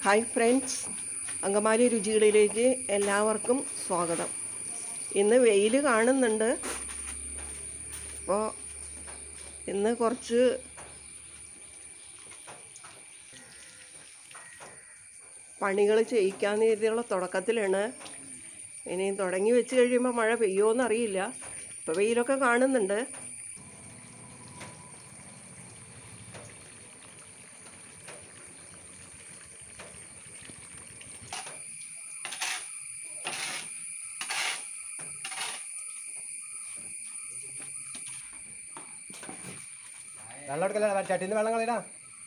hi friends Angamaly രുചികളിലേക്ക് എല്ലാവർക്കും സ്വാഗതം ഇന്ന് വെയിൽ കാണുന്നുണ്ട് അപ്പോൾ ഇന്ന് കുറച്ച് പണികൾ ചെയ്യിക്കാന്ന് കരുതിയുള്ള തുടക്കത്തിലാണ് ഇനി തുടങ്ങി വെച്ച് കഴിയുമ്പോൾ മഴ പെയ്യുമോ അറിയില്ല ഇപ്പോൾ വെയിലൊക്കെ കാണുന്നുണ്ട് വെള്ളം എടുക്കല്ല ചട്ടിന്ന് വെള്ളം കളയിടാ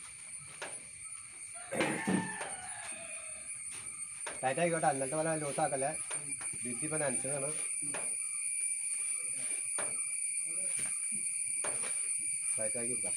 ടൈറ്റ് ആയിക്കോട്ടെ അന്നത്തെ പോലെ ലൂസ് ആക്കല്ലേ ഭിത്തി ഇപ്പം നനച്ചതാണ് ടൈറ്റ് ആക്കി എടുക്കാം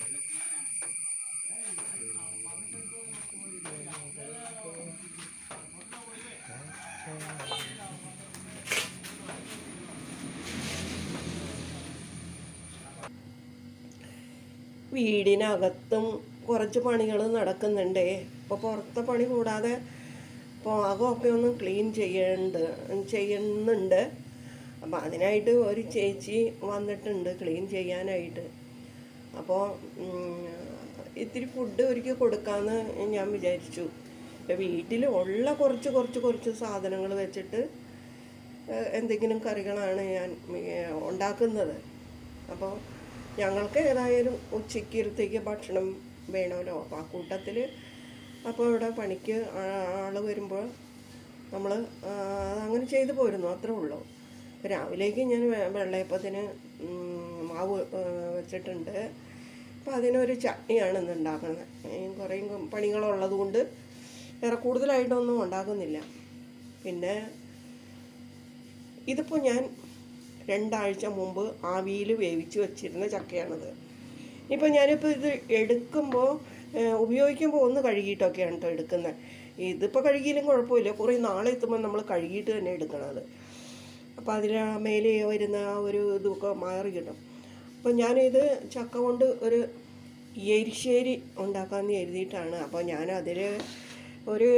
വീടിനകത്തും കുറച്ച് പണികൾ നടക്കുന്നുണ്ട് ഇപ്പോൾ പുറത്തെ പണി കൂടാതെ പാകമൊക്കെ ഒന്ന് ക്ലീൻ ചെയ്യണ്ട് ചെയ്യുന്നുണ്ട് അപ്പോൾ അതിനായിട്ട് ഒരു ചേച്ചി വന്നിട്ടുണ്ട് ക്ലീൻ ചെയ്യാനായിട്ട് അപ്പോൾ ഇത്തിരി ഫുഡ് ഒരിക്കൽ കൊടുക്കാമെന്ന് ഞാൻ വിചാരിച്ചു ഇപ്പം വീട്ടിൽ ഉള്ള കുറച്ച് കുറച്ച് കുറച്ച് സാധനങ്ങൾ വെച്ചിട്ട് ഏഹ്, എന്തെങ്കിലും കറികളാണ് ഞാൻ ഏഹ്, ഉണ്ടാക്കുന്നത് അപ്പോൾ ഞങ്ങൾക്ക് ഏതായാലും ഉച്ചയ്ക്കലത്തേക്ക് ഭക്ഷണം വേണമല്ലോ അപ്പോൾ ആ കൂട്ടത്തിൽ അപ്പോൾ ഇവിടെ പണിക്ക് ആൾ വരുമ്പോൾ നമ്മൾ അങ്ങനെ ചെയ്തു പോരുന്നു അത്രേ ഉള്ളൂ രാവിലേക്ക് ഞാൻ വെ- വെള്ളയപ്പത്തിന് ഉം, മാവ് ഏഹ്, വെച്ചിട്ടുണ്ട് അപ്പോൾ അതിനൊരു ചട്നിയാണ് ഇന്ന് ഉണ്ടാക്കുന്നത് കുറേ പണികളുള്ളത് കൊണ്ട് വേറെ കൂടുതലായിട്ടൊന്നും ഉണ്ടാക്കുന്നില്ല പിന്നെ ഇതിപ്പോൾ ഞാൻ രണ്ടാഴ്ച മുമ്പ് ആവിയിൽ വേവിച്ച് വെച്ചിരുന്ന ചക്കയാണിത് ഇപ്പോൾ ഞാനിപ്പോൾ ഇത് എടുക്കുമ്പോൾ ഏഹ്, ഉപയോഗിക്കുമ്പോൾ ഒന്ന് കഴുകിയിട്ടൊക്കെയാണ് കേട്ടോ എടുക്കുന്നത് ഇതിപ്പോൾ കഴുകിയിലും കുഴപ്പമില്ല കുറേ നാളെ എത്തുമ്പോൾ നമ്മൾ കഴുകിയിട്ട് തന്നെ എടുക്കണത് അപ്പോൾ അതിൽ മേലെ വരുന്ന ആ ഒരു ഇതൊക്കെ മാറി കിട്ടും അപ്പോൾ ഞാനിത് ചക്ക കൊണ്ട് ഒരു എരിശ്ശേരി ഉണ്ടാക്കാമെന്ന് എഴുതിയിട്ടാണ് അപ്പോൾ ഞാൻ അതിൽ ഒരു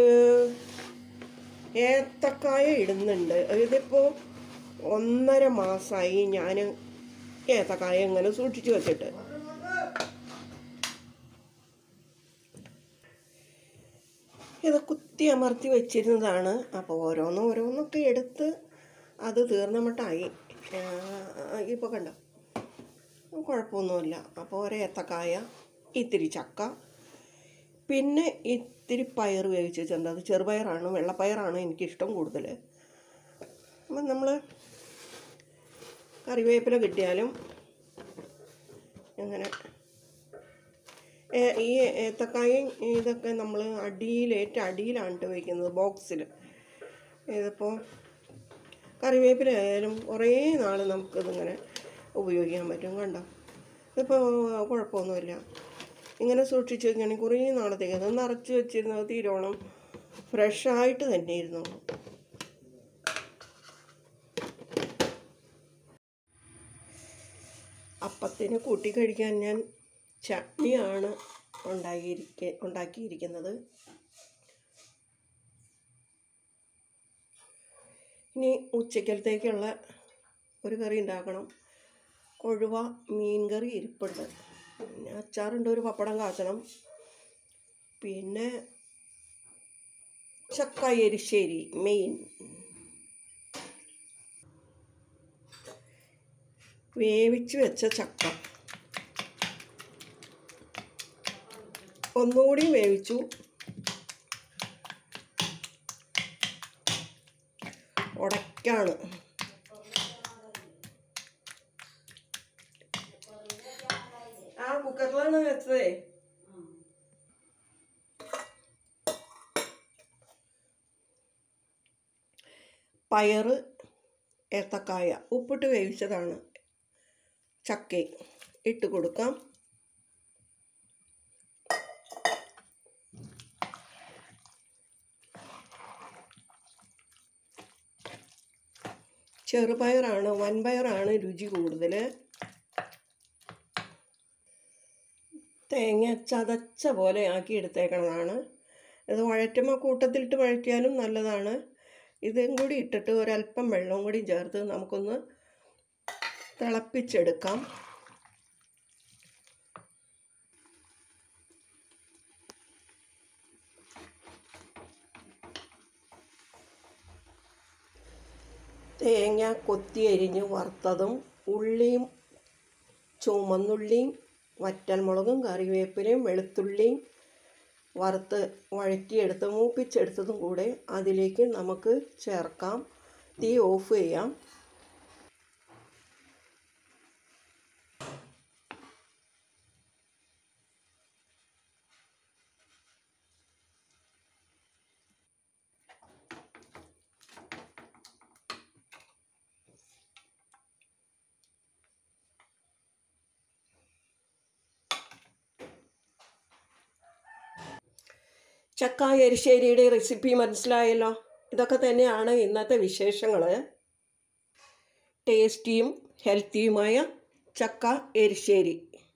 ഏത്തക്കായ ഇടുന്നുണ്ട് ഇതിപ്പോൾ ഒന്നര മാസമായി ഞാൻ ഏത്തക്കായ ഇങ്ങനെ സൂക്ഷിച്ചു വെച്ചിട്ട് ഇത് കുത്തി അമർത്തി വെച്ചിരുന്നതാണ് അപ്പോൾ ഓരോന്നും ഓരോന്നൊക്കെ എടുത്ത് അത് തീർന്ന മട്ടായി ഇപ്പോൾ കണ്ടോ കുഴപ്പമൊന്നുമില്ല അപ്പോൾ ഒരു ഏത്തക്കായ ഇത്തിരി ചക്ക പിന്നെ ഇത്തിരി പയർ വേവിച്ച് വെച്ചിട്ടുണ്ട് അത് ചെറുപയറാണ് വെള്ളപ്പയറാണ് എനിക്കിഷ്ടം കൂടുതൽ അപ്പം നമ്മൾ കറിവേപ്പില കിട്ടിയാലും അങ്ങനെ ഏ- ഈ ഏത്തക്കായും ഇതൊക്കെ നമ്മൾ അടിയിൽ ഏറ്റവും അടിയിലാണ് ട്ടോ വയ്ക്കുന്നത് ബോക്സിൽ ഇതിപ്പോൾ കറിവേപ്പില ആയാലും കുറേ നാൾ നമുക്കിതിങ്ങനെ ഉപയോഗിക്കാൻ പറ്റും കണ്ടോ ഇതിപ്പോൾ കുഴപ്പമൊന്നുമില്ല ഇങ്ങനെ സൂക്ഷിച്ച് വെക്കുകയാണെങ്കിൽ കുറേ നാളത്തേക്ക് അത് നിറച്ച് വെച്ചിരുന്നത് തീരോളം ഫ്രഷായിട്ട് തന്നെ ഇരുന്നു അപ്പത്തിന് കൂട്ടി കഴിക്കാൻ ഞാൻ ചട്നിയാണ് ഉണ്ടാക്കിയിരിക്ക ഉണ്ടാക്കിയിരിക്കുന്നത് ഇനി ഉച്ചക്കലത്തേക്കുള്ള ഒരു കറി ഉണ്ടാക്കണം കൊഴുവ മീൻ കറി ഇരിപ്പുണ്ട് പിന്നെ അച്ചാറുണ്ട് ഒരു പപ്പടം കാച്ചണം പിന്നെ ചക്ക എരിശ്ശേരി മെയിൻ വേവിച്ച് വെച്ച ചക്ക ഒന്നുകൂടി വേവിച്ചു ഉടയ്ക്കാണ് ആ കുക്കറിലാണ് വെച്ചതേ പയറ് ഏത്തക്കായ ഉപ്പിട്ട് വേവിച്ചതാണ് ചക്ക ഇട്ട് കൊടുക്കാം ചെറുപയറാണ് വൻപയറാണ് രുചി കൂടുതൽ തേങ്ങ ചതച്ച പോലെ ആക്കി എടുത്തേക്കണതാണ് ഇത് വഴറ്റുമ്പോൾ കൂട്ടത്തിലിട്ട് വഴറ്റിയാലും നല്ലതാണ് ഇതും കൂടി ഇട്ടിട്ട് ഒരല്പം വെള്ളവും കൂടി ചേർത്ത് നമുക്കൊന്ന് തിളപ്പിച്ചെടുക്കാം തേങ്ങ കൊത്തി അരിഞ്ഞ് വറുത്തതും ഉള്ളിയും ചുമന്നുള്ളിയും വറ്റൽമുളകും കറിവേപ്പിലയും വെളുത്തുള്ളിയും വറുത്ത് വഴറ്റിയെടുത്ത് മൂപ്പിച്ചെടുത്തതും കൂടെ അതിലേക്ക് നമുക്ക് ചേർക്കാം തീ ഓഫ് ചെയ്യാം ചക്ക എരിശ്ശേരിയുടെ റെസിപ്പി മനസ്സിലായല്ലോ ഇതൊക്കെ തന്നെയാണ് ഇന്നത്തെ വിശേഷങ്ങൾ ടേസ്റ്റിയും ഹെൽത്തിയുമായ ചക്ക എരിശ്ശേരി